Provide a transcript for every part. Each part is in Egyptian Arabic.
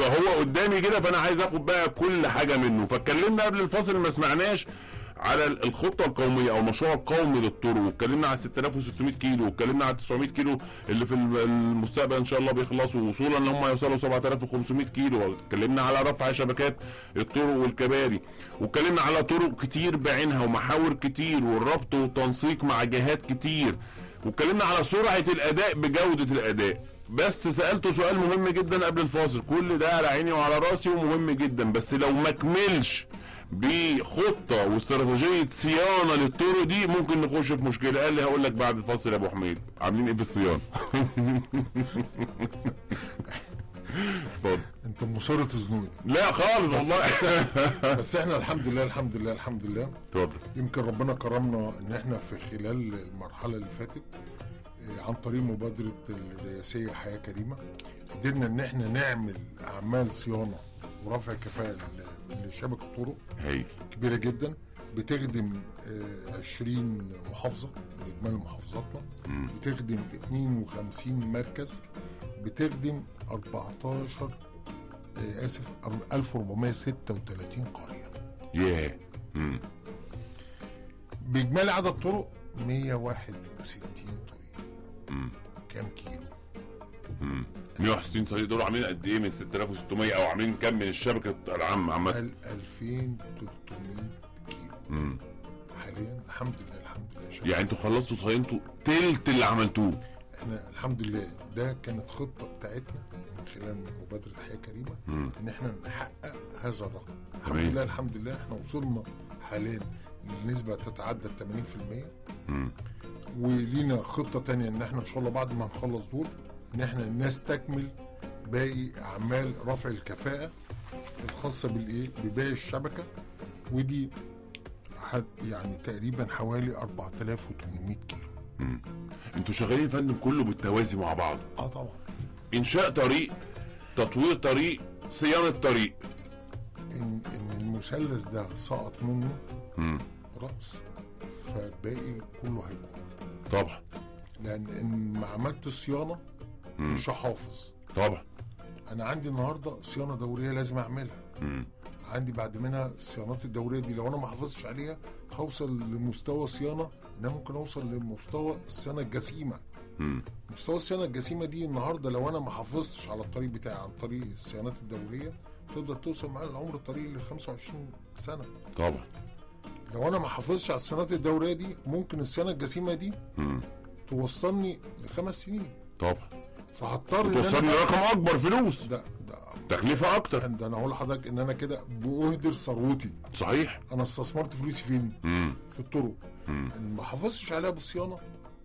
يبقى هو قدامي كده فانا عايز اخد بقى كل حاجه منه فاتكلمنا قبل الفاصل ما سمعناش على ال- الخطه القوميه او المشروع القومي للطرق واتكلمنا على 6600 كيلو واتكلمنا على 900 كيلو اللي في ال- المستقبل ان شاء الله بيخلصوا وصولا ان هم يوصلوا 7500 كيلو واتكلمنا على رفع شبكات الطرق والكباري واتكلمنا على طرق كتير بعينها ومحاور كتير والربط والتنسيق مع جهات كتير واتكلمنا على سرعه الاداء بجوده الاداء بس سالته سؤال مهم جدا قبل الفاصل كل ده على عيني وعلى راسي ومهم جدا بس لو ما كملش بخطه واستراتيجيه صيانه للطرق دي ممكن نخش في مشكله قال لي هقول لك بعد الفاصل يا ابو حميد عاملين ايه في الصيانه اتفضل انت مصر تزنوني لا خالص والله بس احنا الحمد لله الحمد لله الحمد لله اتفضل يمكن ربنا كرمنا ان احنا في خلال المرحله اللي فاتت آه، عن طريق مبادره الرئاسيه حياه كريمه قدرنا ان احنا نعمل اعمال صيانه ورفع كفاءه ل- لشبكه الطرق هايل كبيره جدا بتخدم آه، 20 محافظه من اجمالي محافظاتنا بتخدم 52 مركز بتخدم 14 آه، اسف 1436 قريه ياه مم. باجمالي عدد طرق 161 طريق مم. كام كيلو 160 طريق دول عاملين قد ايه من 6600 او عاملين كام من الشبكه العامه عامه ال- 2300 كيلو مم. حاليا الحمد لله الحمد لله شغال. يعني انتوا خلصتوا صيانتوا تلت اللي عملتوه احنا الحمد لله ده كانت خطه بتاعتنا من خلال مبادره حياه كريمه مم. ان احنا نحقق هذا الرقم الحمد تمام. لله الحمد لله احنا وصلنا حاليا لنسبه تتعدى ال 80% مم. ولينا خطه تانية ان احنا ان شاء الله بعد ما نخلص دول ان احنا نستكمل باقي اعمال رفع الكفاءه الخاصه بالايه بباقي الشبكه ودي حد يعني تقريبا حوالي 4800 كيلو انتوا شغالين يا فندم كله بالتوازي مع بعض اه طبعا انشاء طريق تطوير طريق صيانه طريق ان ان المثلث ده سقط منه مم. راس فالباقي كله هيكون طبعا لان ان ما عملت صيانه مش هحافظ طبعا انا عندي النهارده صيانه دوريه لازم اعملها مم. عندي بعد منها الصيانات الدوريه دي لو انا ما حافظتش عليها هوصل لمستوى صيانه ان أنا ممكن اوصل لمستوى الصيانه الجسيمه مم. مستوى الصيانه الجسيمه دي النهارده لو انا ما حافظتش على الطريق بتاعي عن طريق الصيانات الدوريه تقدر توصل معايا لعمر الطريق ل 25 سنه طبعا لو انا ما حافظتش على الصيانات الدوريه دي ممكن الصيانه الجسيمه دي مم. توصلني لخمس سنين طبعا فهضطر إن أنا- توصلني لرقم اكبر فلوس ده ده تكلفه اكتر ده انا هقول لحضرتك ان انا كده بأهدر ثروتي صحيح انا استثمرت فلوسي فين؟ مم. في الطرق مم. ان ما حافظتش عليها بالصيانه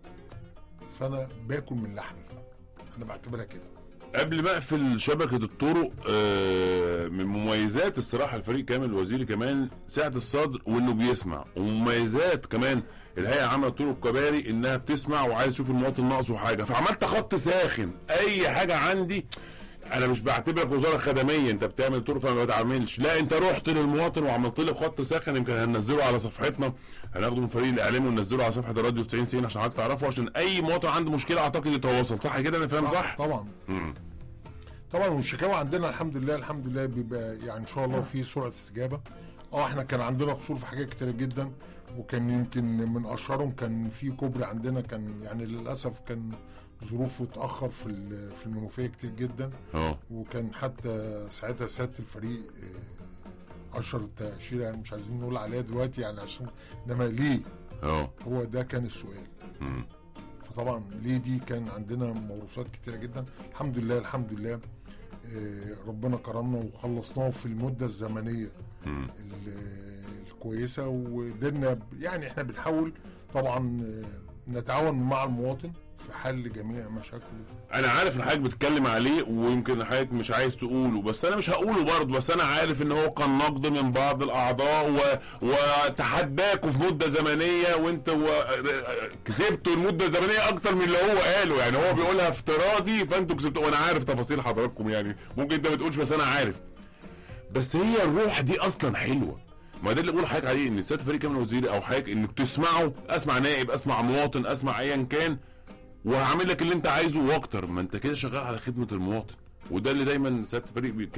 فانا باكل من لحمي انا بعتبرها كده قبل ما اقفل شبكه الطرق آه، من مميزات الصراحه الفريق كامل الوزيري كمان سعه الصدر وانه بيسمع ومميزات كمان الهيئه العامه للطرق والكباري انها بتسمع وعايز تشوف المواطن ناقصه حاجه فعملت خط ساخن اي حاجه عندي انا مش بعتبرك وزاره خدميه انت بتعمل طرق فما بتعملش لا انت رحت للمواطن وعملت له خط ساخن يمكن هننزله على صفحتنا هناخده من فريق الاعلام وننزله على صفحه الراديو 90 90 عشان حضرتك تعرفه عشان اي مواطن عنده مشكله اعتقد يتواصل صح كده انا فاهم صح؟ طبعا مم. طبعا والشكاوى عندنا الحمد لله الحمد لله بيبقى يعني ان شاء الله في سرعه استجابه اه احنا كان عندنا قصور في حاجات كتيره جدا وكان يمكن من اشهرهم كان في كوبري عندنا كان يعني للاسف كان ظروفه اتاخر في ال- في المنوفيه كتير جدا اه وكان حتى ساعتها سياده الفريق آه، اشهر تاشيره يعني مش عايزين نقول عليها دلوقتي يعني عشان انما ليه اه هو ده كان السؤال مم. فطبعا ليه دي كان عندنا موروثات كتيره جدا الحمد لله الحمد لله آه، ربنا كرمنا وخلصناه في المده الزمنيه مم. ال- الكويسه وقدرنا ب- يعني احنا بنحاول طبعا آه، نتعاون مع المواطن في حل جميع مشاكله انا عارف ان حضرتك بتتكلم عليه ويمكن حضرتك مش عايز تقوله بس انا مش هقوله برضه بس انا عارف ان هو كان نقد من بعض الاعضاء و... وتحداكوا في مده زمنيه وانت و... كسبتوا المده الزمنيه اكتر من اللي هو قاله يعني هو بيقولها افتراضي فانتوا كسبتوا وانا عارف تفاصيل حضراتكم يعني ممكن انت ما تقولش بس انا عارف بس هي الروح دي اصلا حلوه ما ده اللي بقول حضرتك عليه ان سياده فريق كامل وزيري او حضرتك انك تسمعه اسمع نائب اسمع مواطن اسمع ايا كان وهعمل لك اللي انت عايزه واكتر ما انت كده شغال على خدمه المواطن وده اللي دايما سياده الفريق بيتكلم